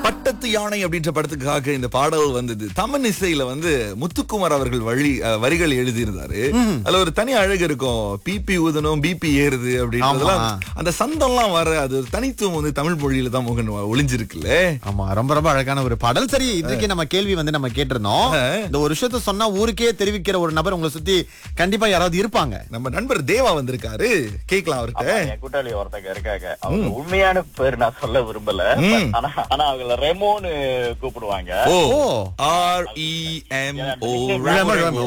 பட்டத்து யானை அப்படின்ற படத்துக்காக இந்த பாடல் வந்தது தமிழ் இசையில வந்து முத்துக்குமார் அவர்கள் வழி அஹ், வரிகள் எழுதியிருந்தாரு அதுல ஒரு தனி அழகு இருக்கும் பிபி ஊதணும் பிபி ஏறுது அப்படின்றதெல்லாம் ஆமா. அந்த சந்தம்லாம் வர அது ஒரு தனித்துவம் வந்து தமிழ் மொழியில தான் முகன் ஒளிஞ்சிருக்குல்ல ஆமா ரொம்ப ரொம்ப அழகான ஒரு பாடல் சரி இதுக்கு நம்ம கேள்வி வந்து நம்ம கேட்டிருந்தோம் இந்த ஒரு விஷயத்த சொன்னா ஊருக்கே தெரிவிக்கிற ஒரு நபர் உங்களை சுத்தி கண்டிப்பா யாராவது இருப்பாங்க நம்ம நண்பர் தேவா வந்திருக்காரு கேக்கலாம் அவர்கிட்ட என் கூட்டாளி ஒருத்தங்க இருக்காங்க அவங்க உண்மையான பேர் நான் சொல்ல விரும்பல ம். ஆனா ஆனா அவங்கள ரெமோன்னு கூப்பிடுவாங்க ஓ ஓ. R E M O Remo, Remo.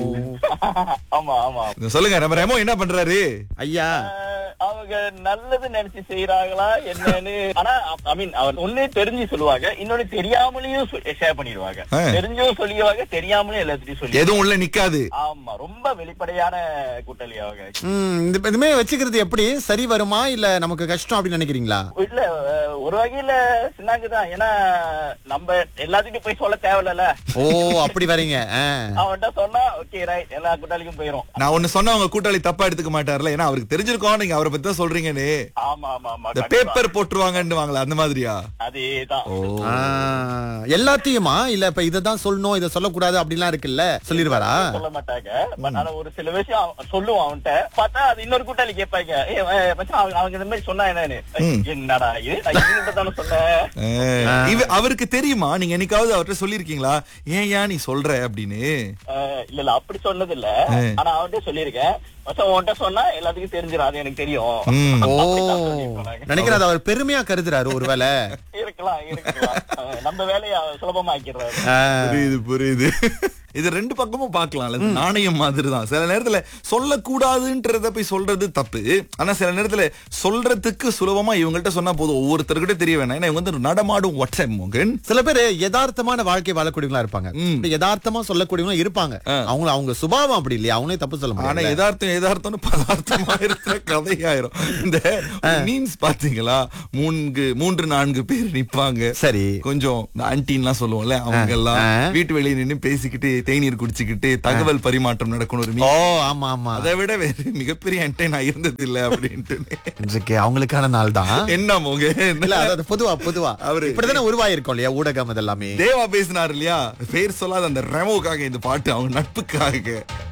ஆமா ஆமா சொல்லுங்க நம்ம ரெமோ என்ன பண்றாரு ஐயா அஹ், அவங்க நல்லது நினைச்சு செய்யறாங்களா என்னன்னு ஆனா ஐ மீன் அவர் ஒண்ணு தெரிஞ்சு சொல்லுவாங்க இன்னொன்னு தெரியாமலையும் ஷேர் பண்ணிடுவாங்க ஆ. தெரிஞ்சும் சொல்லிடுவாங்க தெரியாமலும் எல்லாத்தையும் சொல்லி எதுவும் உள்ள நிக்காது ஆமா ரொம்ப வெளிப்படையான கூட்டாளி அவங்க ம், இந்த இதுமே வச்சுக்கிறது எப்படி சரி வருமா இல்ல நமக்கு கஷ்டம் அப்படின்னு நினைக்கிறீங்களா இல்ல அஹ், ஒரு வகையில சின்னாங்குதான் ஏன்னா நம்ம எல்லாத்துக்கும் போய் சொல்ல தேவையில்ல ஓ அப்படி வரீங்க ஆ. அவன்கிட்ட சொன்னா ஓகே ரைட் எல்லா கூட்டாளிக்கும் போயிரும் நான் ஒண்ணு சொன்னா உங்க கூட்டாளி தப்பா எடுத்துக்க மாட்டார்ல ஏன்னா அவருக்கு தெரிஞ்சிருக்கோம் நீங்க அவரை பத்தி தான் சொல்றீங்கன்னு ஆமா ஆமா ஆமா இந்த கண்டிப்பா. பேப்பர் போட்டுருவாங்கன்னு வாங்களா அந்த மாதிரியா அதேதான் ஆ, எல்லாத்தையுமா இல்ல இப்ப இததான் சொல்லணும் இத சொல்லக்கூடாது அப்படிலாம் இருக்குல்ல சொல்லிருவாரா சொல்ல மாட்டாங்க பட் ஆனா ஒரு சில விஷயம் அவன் சொல்லுவான் அவன்கிட்ட பார்த்தா அது இன்னொரு கூட்டாளி கேட்பாங்க ஏ மச்சான் அவங்க அவங்க இந்த மாதிரி சொன்னா என்னன்னு என்னடா இது நான் இவங்கிட்ட தானே சொன்னேன் அஹ், இவ அவருக்கு தெரியுமா நீங்க என்னைக்காவது அவர்கிட்ட சொல்லிருக்கீங்களா ஏன் ஏன் நீ சொல்ற அப்படின்னு அஹ், இல்ல இல்ல அப்படி சொன்னது இல்ல ஆனா அவன்கிட்ட சொல்லியிருக்கேன் மச்சான் உன்கிட்ட சொன்னா எல்லாத்துக்கும் தெரிஞ்சிடும் அது எனக்கு தெரியும் ம். ஓ அப்படித்தான் சொல்லியிருப்பாங்க. நினைக்கிறேன் அது அவர் பெருமையா கருதுறாரு ஒருவேளை இருக்கலாம் இருக்கலாம் அஹ், நம்ம வேலையை சுலபமா ஆக்கிடுறாரு ஆ, புரியுது புரியுது இது ரெண்டு பக்கமும் பார்க்கலாம்ல இது நாணயம் மாதிரி தான் சில நேரத்துல சொல்லக்கூடாதுன்றத போய் சொல்றது தப்பு ஆனா சில நேரத்துல சொல்றதுக்கு சுலபமா இவங்கள்ட்ட சொன்னா போதும் ஒவ்வொருத்தர்கிட்ட தெரிய வேணாம் ஏன்னா இவங்க வந்து நடமாடும் வாட்ஸ்அப் மோகன் சில பேர் யதார்த்தமான வாழ்க்கை வாழக்கூடியவங்களா இருப்பாங்க இப்படி யதார்த்தமா சொல்லக்கூடியவங்க இருப்பாங்க அவங்க அவங்க சுபாவம் அப்படி இல்லையா அவங்களே தப்பு சொல்ல ஆனா முடியாது யதார்த்தம் யதார்த்தம்னு பதார்த்தமா இருக்கிற கதையாயிரும் இந்த மீன்ஸ் பாத்தீங்களா மூன்று மூன்று நான்கு பேர் நிப்பாங்க சரி கொஞ்சம் இந்த ஆன்டின்லாம் சொல்லுவோம்ல அவங்க எல்லாம் ஆ. வீட்டு வெளியே நின்னு பேசிக்கிட்டு தேநீர் குடிச்சுக்கிட்டு தகவல் பரிமாற்றம் நடக்கணும் ஒரு ஓ மீ- ஆமா ஆமா அதை விட வேற மிகப்பெரிய என்டர்டைன் நான் இருந்தது இல்ல அப்படின்ட்டு இன்றைக்கு அவங்களுக்கான நாள் தான் என்ன மோக இல்ல அதாவது பொதுவா பொதுவா அவரு- இப்படிதானே உருவாயிருக்கும் இல்லையா ஊடகம் இதெல்லாமே தேவா பேசினார் இல்லையா பேர் சொல்லாத அந்த ரெமோக்காக இந்த பாட்டு அவங்க நட்புக்காக